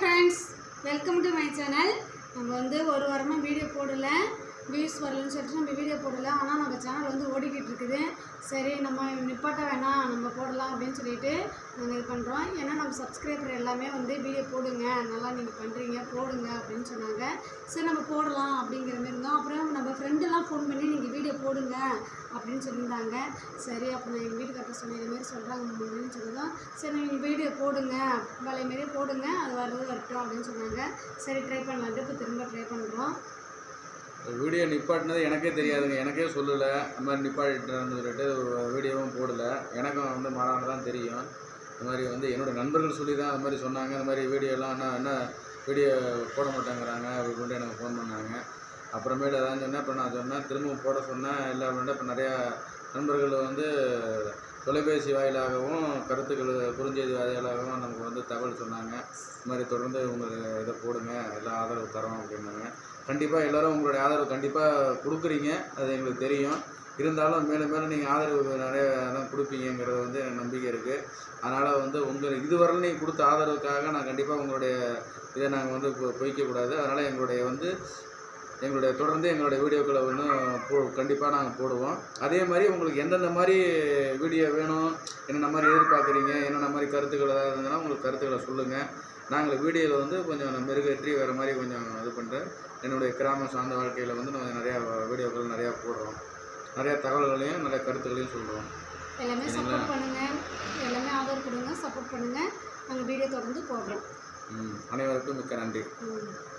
friends welcome to my channel நம்ம வந்து ஒரு வாரமாக வீடியோ போடல வியூஸ் வரலன்னு சொல்லிட்டு நம்ம வீடியோ போடல ஆனால் நம்ம சேனல் வந்து ஓடிக்கிட்டு இருக்குது சரி நம்ம நிப்பாட்ட வேணாம் நம்ம போடலாம் அப்படின்னு சொல்லிட்டு நாங்கள் இது பண்ணுறோம் ஏன்னா நம்ம சப்ஸ்கிரைபர் எல்லாமே வந்து வீடியோ போடுங்க நல்லா நீங்கள் பண்ணுறீங்க போடுங்க அப்படின்னு சொன்னாங்க சரி நம்ம போடலாம் அப்படிங்கிற மாதிரி இருந்தோம் அப்புறம் நம்ம ஃப்ரெண்டெல்லாம் ஃபோன் பண்ணி நீங்கள் வீடியோ போடுங்க அப்படின்னு சொல்லியிருந்தாங்க சரி அப்போ நான் எங்கள் வீட்டுக்கார்ட்ட சொன்னேன் இதுமாரி சொல்கிறாங்க அப்படின்னு சொன்னதும் சரி நீங்கள் வீடியோ போடுங்க பழைய மாரியே போடுங்க அது வர்றது வரட்டும் அப்படின்னு சொன்னாங்க சரி ட்ரை பண்ணலான்ட்டு இப்போ திரும்ப ட்ரை பண்ணுறோம் வீடியோ நிப்பாட்டினது எனக்கே தெரியாதுங்க எனக்கே சொல்லலை இந்த மாதிரி நிப்பாட்டிட்டு சொல்லிட்டு வீடியோவும் போடல எனக்கும் வந்து மாறாக தான் தெரியும் இந்த மாதிரி வந்து என்னோடய நண்பர்கள் சொல்லி தான் அந்த மாதிரி சொன்னாங்க இந்த மாதிரி வீடியோலாம் என்ன என்ன வீடியோ போட மாட்டேங்கிறாங்க அப்படின்னு எனக்கு ஃபோன் பண்ணாங்க அப்புறமேல அதான் சொன்னேன் இப்போ நான் சொன்னேன் திரும்பவும் போட சொன்னேன் இல்லை அப்படின்னா இப்போ நிறையா நண்பர்கள் வந்து தொலைபேசி வாயிலாகவும் கருத்துக்கள் குறுஞ்செய்தி வாயிலாகவும் நமக்கு வந்து தகவல் சொன்னாங்க இந்த மாதிரி தொடர்ந்து உங்களுக்கு இதை போடுங்க எல்லாம் ஆதரவு தரோம் அப்படின்னாங்க கண்டிப்பாக எல்லோரும் உங்களுடைய ஆதரவு கண்டிப்பாக கொடுக்குறீங்க அது எங்களுக்கு தெரியும் இருந்தாலும் மேலும் மேலும் நீங்கள் ஆதரவு நிறைய தான் கொடுப்பீங்கிறது வந்து எனக்கு நம்பிக்கை இருக்குது அதனால் வந்து உங்கள் இதுவரை நீங்கள் கொடுத்த ஆதரவுக்காக நான் கண்டிப்பாக உங்களுடைய இதை நாங்கள் வந்து பொ- பொய்க்கக்கூடாது அதனால் எங்களுடைய வந்து எங்களுடைய தொடர்ந்து எங்களுடைய வீடியோக்களை வந்து போ கண்டிப்பாக நாங்கள் போடுவோம் அதே மாதிரி உங்களுக்கு எந்தெந்த மாதிரி வீடியோ வேணும் என்னென்ன மாதிரி எதிர்பார்க்குறீங்க என்னென்ன மாதிரி கருத்துக்கள் ஏதாவது இருந்ததுன்னா உங்களுக்கு கருத்துக்களை சொல்லுங்கள் நாங்கள் வீடியோவில் வந்து கொஞ்சம் மெருகேற்றி வேறு மாதிரி கொஞ்சம் இது பண்ணிட்டு என்னுடைய கிராம சார்ந்த வாழ்க்கையில் வந்து நான் நிறையா வீடியோக்கள் நிறையா போடுறோம் நிறையா தகவல்களையும் நிறைய கருத்துக்களையும் சொல்கிறோம் எல்லாமே சப்போர்ட் பண்ணுங்கள் எல்லாமே ஆதரவு கொடுங்க சப்போர்ட் பண்ணுங்கள் நாங்கள் வீடியோ தொடர்ந்து போடுறோம் ம், அனைவருக்கும் மிக்க நன்றி ம்